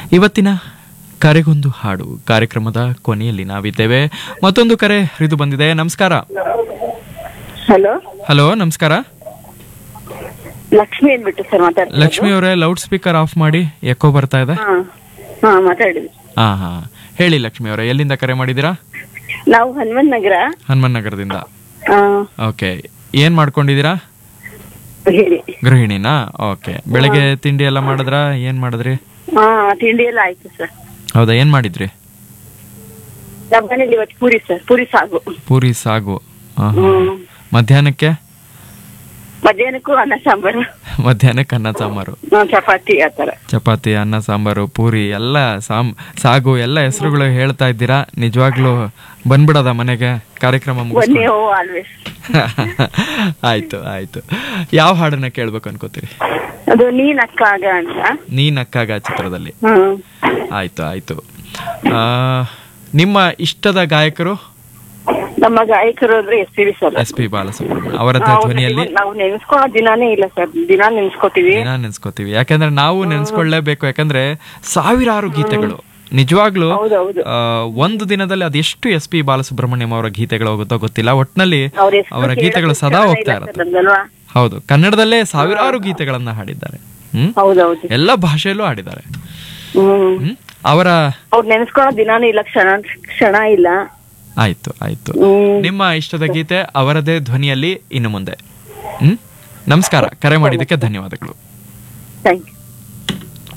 ಇವತ್ತಿನ ಕರೆಗೊಂದು ಹಾಡು ಕಾರ್ಯಕ್ರಮದ ಕೊನೆಯಲ್ಲಿ ನಾವಿದ್ದೇವೆ ಮತ್ತೊಂದು ಕರೆ ಹರಿದು ಬಂದಿದೆ ನಮಸ್ಕಾರ ಹಲೋ ಹಲೋ ನಮಸ್ಕಾರ ಲಕ್ಷ್ಮಿ ಅಂದ್ಬಿಟ್ಟು ಸರ್ ಮಾತಾಡ್ತಿರೋದು ಲಕ್ಷ್ಮಿ ಅವರೇ ಲೌಡ್ ಸ್ಪೀಕರ್ ಆಫ್ ಮಾಡಿ ಎಕೋ ಬರ್ತಾ ಇದೆ ಹಾ ಹಾ ಮಾತಾಡಿದ್ವಿ ಹಾ ಹಾ ಹೇಳಿ ಲಕ್ಷ್ಮಿ ಅವರೇ ಎಲ್ಲಿಂದ ಕರೆ ಮಾಡಿದ್ದೀರಾ ನಾವು ಹನುಮನ್ ನಗರ ಹನುಮನ್ ನಗರದಿಂದ ಆ, ಓಕೆ ಏನ್ ಮಾಡ್ಕೊಂಡಿದ್ದೀರಾ ಹೇಳಿ ಗೃಹಿಣಿನಾ ಓಕೆ ಬೆಳಗ್ಗೆ ತಿಂಡಿ ಎಲ್ಲ ಮಾಡಿದ್ರ ಏನ್ ಮಾಡಿದ್ರಿ ಹಾ ತಿಂಡಿ ಎಲ್ಲ ಆಯ್ತು ಸರ್ ಹೌದಾ ಏನ್ ಮಾಡಿದ್ರಿ ನಮ್ಮ ಮನೇಲಿ ಇವತ್ತು ಪೂರಿ ಸರ್ ಪೂರಿ ಸಾಗು ಪೂರಿ ಸಾಗು ಹಾ, ಹಾ. ಹ್ಮ್ ಮಧ್ಯಾಹ್ನಕ್ಕೆ ಮಧ್ಯಾಹ್ನಕ್ಕೂ ಅನ್ನ ಸಾಂಬಾರು ಮಧ್ಯಾಹ್ನಕ್ಕೆ ಅನ್ನ ಸಾಂಬಾರು ಹಾ, ಚಪಾತಿ ಆತರ ಚಪಾತಿ ಅನ್ನ ಸಾಂಬಾರು ಪೂರಿ ಎಲ್ಲ ಸಾಮ್ ಸಾಗು ಎಲ್ಲ ಹೆಸರುಗಳು ಹೇಳ್ತಾ ಇದ್ದೀರಾ ನಿಜವಾಗ್ಲೂ ಬಂದ್ಬಿಡದ ಮನೆಗೆ ಕಾರ್ಯಕ್ರಮ ಒನ್ನೇ ಮುಗಿಸ್ಕೊಂಡು ಓ ಆಲ್ವೇಸ್ ಆಯ್ತು ಆಯ್ತು ಯಾವ ಹಾಡನ್ನ ಕೇಳ್ಬೇಕು ಅನ್ಕೋತೀರಿ ಅದು ನೀನ್ ಅಕ್ಕಾಗ ಅಂತ ನೀ ನಕ್ಕಾಗ ಚಿತ್ರದಲ್ಲಿ ಹ್ಮ್ ಆಯ್ತು ಆಯ್ತು ಆ, ನಿಮ್ಮ ಇಷ್ಟದ ಗಾಯಕರು ನಮ್ಮ ಗಾಯಕರು ಅಂದ್ರೆ S P sir S P Balasubrahmanya ಅವರ ಧ್ವನಿಯಲ್ಲಿ ನಾವು ನೆನೆಸ್ಕೊಳ್ಳೋ ದಿನಾನೇ ಇಲ್ಲ ಸರ್ ದಿನ ನೆನೆಸ್ಕೋತೀವಿ ದಿನ ನೆನ್ಸ್ಕೋತೀವಿ ಯಾಕಂದ್ರೆ ನಾವು ನೆನ್ಸ್ಕೊಳ್ಳೇಬೇಕು ಯಾಕಂದ್ರೆ ಸಾವಿರಾರು ಗೀತೆಗಳು ನಿಜವಾಗ್ಲೂ ಹೌದೌದು ಆ, ಒಂದು ದಿನದಲ್ಲಿ ಅದೆಷ್ಟು ಎಸ್ ಪಿ ಬಾಲಸುಬ್ರಹ್ಮಣ್ಯಂ ಅವರ ಗೀತೆಗಳು ಹೋಗುತ್ತೋ ಗೊತ್ತಿಲ್ಲ ಒಟ್ನಲ್ಲಿ ಅವ್ರ ಹೆಸ್ರು ಅವರ ಕೇಳಕ್ಕೆ ಗೀತೆಗಳು ಸದಾ ಚೆನ್ನಾಗಿಲ್ಲ ಹೋಗ್ತಾ ಸರ್ ಇರುತ್ತೆ ನಮ್ಗಲ್ವಾ? ಹೌದು ಕನ್ನಡದಲ್ಲೇ ಸಾವಿರಾರು ಗೀತೆಗಳನ್ನ ಹಾಡಿದ್ದಾರೆ ಹ್ಮ್ ಹೌದೌದು ಎಲ್ಲ ಭಾಷೆಯಲ್ಲೂ ಹಾಡಿದ್ದಾರೆ ಹ್ಮ್ ಹ್ಮ್ ಅವರ ಅವ್ರು ನೆನೆಸ್ಕೊಳ್ಳೋ ದಿನಾನೂ ಇಲ್ಲ ಕ್ಷಣ ಕ್ಷಣ ಇಲ್ಲ ಆಯ್ತು ಆಯ್ತು ಹ್ಮ್ ನಿಮ್ಮ ಇಷ್ಟದ ಗೀತೆ ಅವರದೇ ಧ್ವನಿಯಲ್ಲಿ ಇನ್ನು ಮುಂದೆ ಹ್ಮ್ ನಮಸ್ಕಾರ ಕರೆ ಮಾಡಿದ್ದಕ್ಕೆ ಧನ್ಯವಾದಗಳು ಥ್ಯಾಂಕ್ ಯು